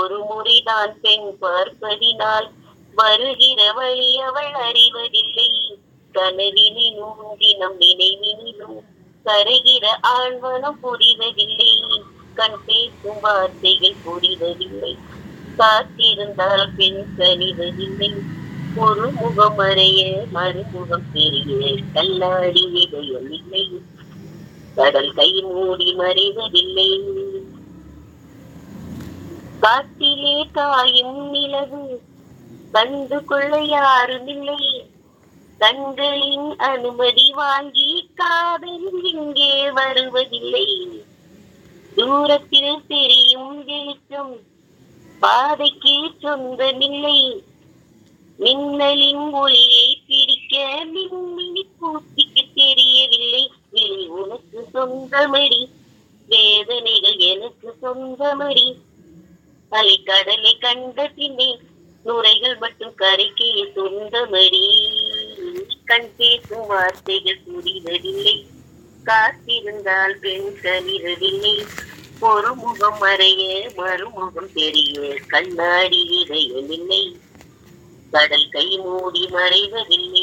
ஒரு முறைதான் பெண் பார்ப்பதினால் வருகிற வழி அவள் அறிவதில்லை கனவினிலும் தினம் நினைவினிலும் கரைகிற ஆழ்வனம் புரிவதில்லை கண் பேசும் வார்த்தைகள் புரிவதில்லை காத்திருந்தால் பெண் கனிவதில்லை ஒரு முகம் அறைய மறுமுகம் தெரிய கல்லாடி இதயம் இல்லை கடல் கை மூடி மறைவதில்லை காட்டிலே காயும் நிலவு கண்டு கொள்ள யாரும் இல்லை கண்களின் அனுமதி வாங்கி காதல் இங்கே வருவதில்லை தூரத்தில் தெரியும் வெளிச்சம் பாதைக்கு சொந்தமில்லை மின்னலின் ஒளியை பிடிக்க மின்மினி பூச்சிக்கு தெரியவில்லை இல்லை உனக்கு சொந்தமடி வேதனைகள் எனக்கு சொந்தமடி அலைக்கடலை கண்ட பின்னே நுரைகள் மட்டும் கரைக்கு சொந்தமடி கண் பேசும் வார்த்தைகள் புரிவதில்லை காத்திருந்தால் பெண் கனிவதில்லை ஒரு முகம் மறைய மறுமுகம் தெரிய கண்ணாடி இதயமில்லை கடல் கை மூடி மறைவதில்லை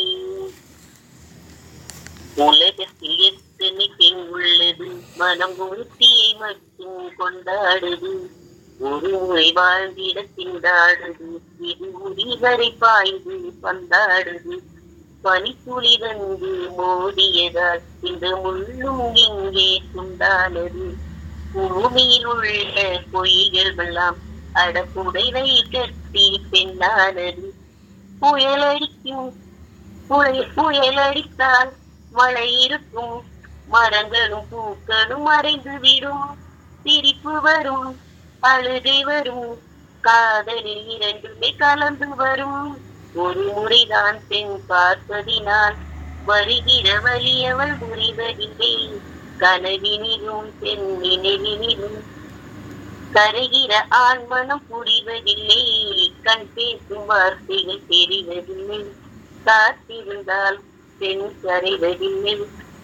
உலகத்தில் எத்தனை பெண் உள்ளது மனம் உறுத்தியை மட்டும் கொண்டாடுது ஒரு முறை வாழ்ந்திட திண்டாடுது இது உரிவரை பாய்ந்து பந்தாடுது பனித்துளி வந்து மோதியதால் இந்த முள்ளும் இங்கே துண்டானது பூமியில் உள்ள பொய்கள் எல்லாம் அடப்புடைவை கட்டி பெண்ணானது புயலடிக்கும் புயல் புயலடித்தால் மழை இருக்கும் மரங்களும் பூக்களும் மறைந்து விடும் சிரிப்பு வரும் அழுகை வரும் காதலில் இரண்டுமே கலந்து வரும் ஒரு முறைதான் பெண் பார்ப்பதினால் வருகிற வழி அவள் புரிவதில்லை கனவினிலும் பெண் நினைவினிலும் கரைகிற ஆண்மனம் புரிவதில்லை கண் பேசும் வார்த்தைகள் தெரிவதில்லை காத்திருந்தால் பெண் கரைவதில்லை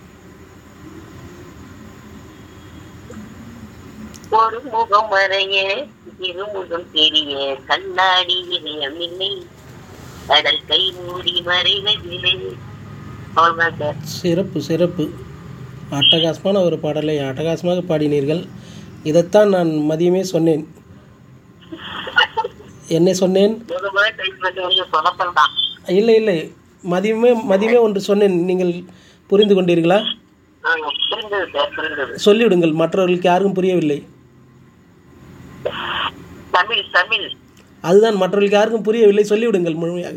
ஒரு முகம் வரைய இருமுகம் தெரிய கண்ணாடி இதயம் இல்லை கடல் கை மூடி மறைவதில்லை அவ்வளவுதான் சார் சிறப்பு சிறப்பு அட்டகாசமான ஒரு பாடலை அட்டகாசமாக பாடினீர்கள் இதைத்தான் நான் மதியமே சொன்னேன் என்ன சொன்னேன் முதல்ல ட்ரை பண்ணி சொதப்பல் தான் இல்லை இல்லை மதியமே மதியமே ஒன்று சொன்னேன் நீங்கள் புரிந்து கொண்டீர்களா புரிந்தது சார் புரிந்தது சொல்லிவிடுங்கள் மற்றவர்களுக்கு யாருக்கும் புரியவில்லை தமிழ் தமிழ் அதுதான் மற்றவர்களுக்கு யாருக்கும் புரியவில்லை சொல்லிவிடுங்கள் முழுமையாக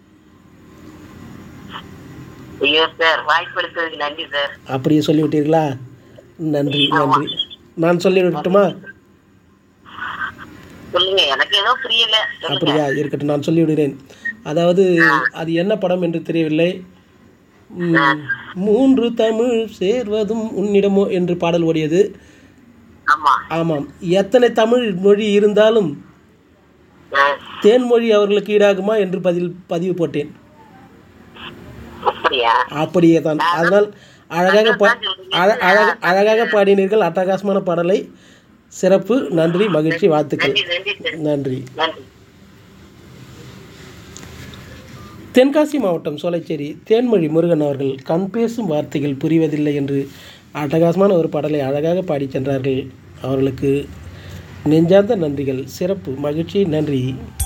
ஐயோ சார் வாய்ப்பளித்ததுக்கு நன்றி சார் அப்படியே சொல்லிவிட்டீர்களா நன்றி நன்றி நான் சொல்லிவிடட்டுமா சொல்லுங்க எனக்கு ஏதோ புரியல சொல்லுங்க அப்படியா இருக்கட்டும் நான் சொல்லிவிடுகிறேன் அதாவது அது என்ன படம் என்று தெரியவில்லை ம், மூன்று தமிழ் சேர்வதும் உன்னிடமோ என்று பாடல் ஓடியது ஆமா ஆமாம் எத்தனை தமிழ் மொழி இருந்தாலும் அஹ், தேன்மொழி அவர்களுக்கு ஈடாகுமா என்று பதில் பதிவு போட்டேன் அப்படியா அப்படியே தான் அதனால் அழகாக பா அழ- அழக- அழகாக பாடினீர்கள் அட்டகாசமான பாடலை சிறப்பு நன்றி மகிழ்ச்சி வாழ்த்துக்கள் நன்றி நன்றி சார் நன்றி நன்றி தென்காசி மாவட்டம் சோலைச்சேரி தேன்மொழி முருகன் அவர்கள் கண் பேசும் வார்த்தைகள் புரிவதில்லை என்று அட்டகாசமான ஒரு பாடலை அழகாக பாடிச் சென்றார்கள் அவர்களுக்கு நெஞ்சார்ந்த நன்றிகள் சிறப்பு மகிழ்ச்சி நன்றி